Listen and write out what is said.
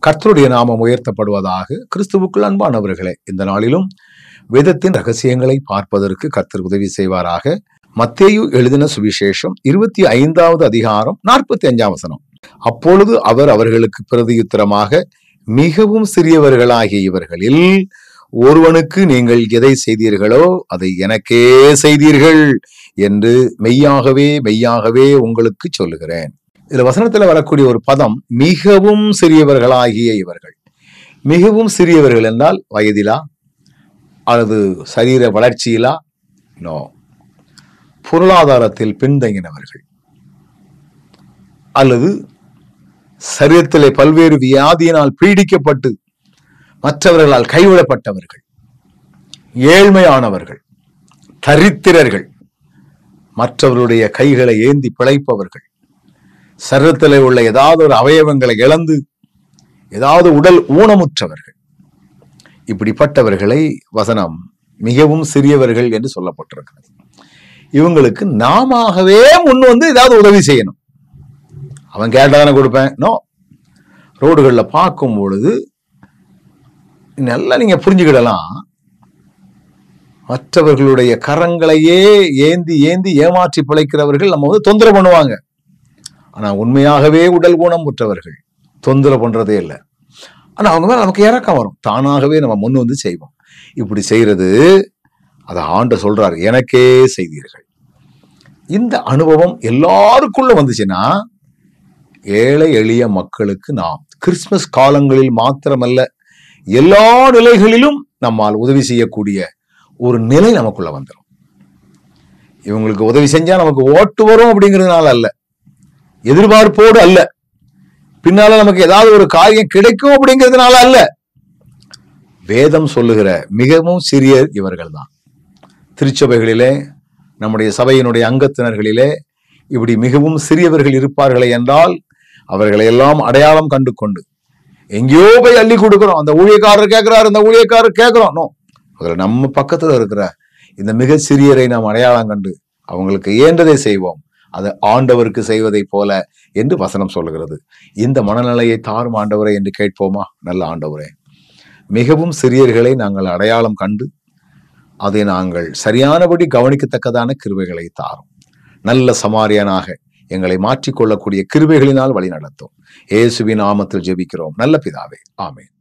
கர்த்தருடைய நாமம் உயர்த்தப்படுவதாக கிறிஸ்துவுக்குள் அன்பானவர்களே இந்த நாளிலும் வேதத்தின் ரகசியங்களை பார்ப்பதற்கு கர்த்தர் உதவி செய்வாராக மத்தேயு எழுதின சுவிசேஷம் இருபத்தி ஐந்தாவது அதிகாரம் நாற்பத்தி அஞ்சாம் வசனம் அப்பொழுது அவர் அவர்களுக்கு பிரதியுத்தரமாக மிகவும் சிறியவர்களாகிய இவர்களில் ஒருவனுக்கு நீங்கள் எதை செய்தீர்களோ அதை எனக்கே செய்தீர்கள் என்று மெய்யாகவே மெய்யாகவே உங்களுக்கு சொல்லுகிறேன் இதுல வசனத்துல வரக்கூடிய ஒரு பதம் மிகவும் சிறியவர்களாகிய இவர்கள் மிகவும் சிறியவர்கள் என்றால் வயதிலா அல்லது சரீர வளர்ச்சியிலா நோ பொருளாதாரத்தில் பின்தங்கினவர்கள் அல்லது சரீரத்திலே பல்வேறு வியாதியினால் பீடிக்கப்பட்டு மற்றவர்களால் கைவிடப்பட்டவர்கள் ஏழ்மையானவர்கள் தரித்திரர்கள் மற்றவருடைய கைகளை ஏந்தி பிழைப்பவர்கள் சரீரத்திலே உள்ள ஏதாவது ஒரு அவயவங்களை இழந்து ஏதாவது உடல் ஊனமுற்றவர்கள் இப்படிப்பட்டவர்களை வசனம் மிகவும் சிறியவர்கள் என்று சொல்லப்பட்டிருக்கிறது இவங்களுக்கு நாமவே முன் வந்து ஏதாவது உதவி செய்யணும் அவன் கேட்டாதானே கொடுப்பேன் நோ ரோடுகளில் பார்க்கும் பொழுது நல்லா நீங்க புரிஞ்சுக்கிடலாம் மற்றவர்களுடைய கரங்களையே ஏந்தி ஏந்தி ஏமாற்றி பிழைக்கிறவர்கள் நம்ம வந்து தொந்தரவு பண்ணுவாங்க ஆனா உண்மையாகவே உடல் ஊனம் உற்றவர்கள் தொந்தரவு பண்றதே இல்லை ஆனா அவங்க மேல நமக்கு இறக்கம் வரும் தானாகவே நம்ம முன் வந்து செய்வோம் இப்படி செய்யறது அதை ஆண்டு சொல்றாரு எனக்கே செய்தீர்கள் இந்த அனுபவம் எல்லாருக்குள்ள வந்துச்சுன்னா ஏழை எளிய மக்களுக்கு நாம் கிறிஸ்துமஸ் காலங்களில் மாத்திரமல்ல எல்லா நிலைகளிலும் நம்மால் உதவி செய்யக்கூடிய ஒரு நிலை நமக்குள்ள வந்துடும் இவங்களுக்கு உதவி செஞ்சா நமக்கு ஓட்டு வரும் அப்படிங்கிறதுனால அல்ல எதிர்பார்ப்போடு அல்ல பின்னால நமக்கு ஏதாவது ஒரு காரியம் கிடைக்கும் அப்படிங்கிறதுனால அல்ல வேதம் சொல்லுகிற மிகவும் சிறிய இவர்கள் தான் திருச்சபைகளிலே நம்முடைய சபையினுடைய அங்கத்தினர்களிலே இப்படி மிகவும் சிறியவர்கள் இருப்பார்களே என்றால் அவர்களை எல்லாம் அடையாளம் கண்டு கொண்டு எங்கேயோ போய் அள்ளி கொடுக்கிறோம் அந்த ஊழியக்காரர் கேட்கிறாரு இந்த ஊழியக்காரர் கேட்கிறோம் நோ அதுல நம்ம பக்கத்துல இருக்கிற இந்த மிக சிறியரை நாம் அடையாளம் கண்டு அவங்களுக்கு இயன்றதை செய்வோம் அது ஆண்டவருக்கு செய்வதை போல என்று வசனம் சொல்லுகிறது இந்த மனநிலையை தாரும் ஆண்டவரை என்று கேட்போமா நல்ல ஆண்டவரே மிகவும் சிறியர்களை நாங்கள் அடையாளம் கண்டு அதை நாங்கள் சரியானபடி கவனிக்கத்தக்கதான கிருவைகளை தாரும் நல்ல சமாரியனாக எங்களை மாற்றிக்கொள்ளக்கூடிய கிருபைகளினால் வழி நடத்தும் இயேசுவின் நாமத்தில் ஜெபிக்கிறோம் நல்ல பிதாவே ஆமென்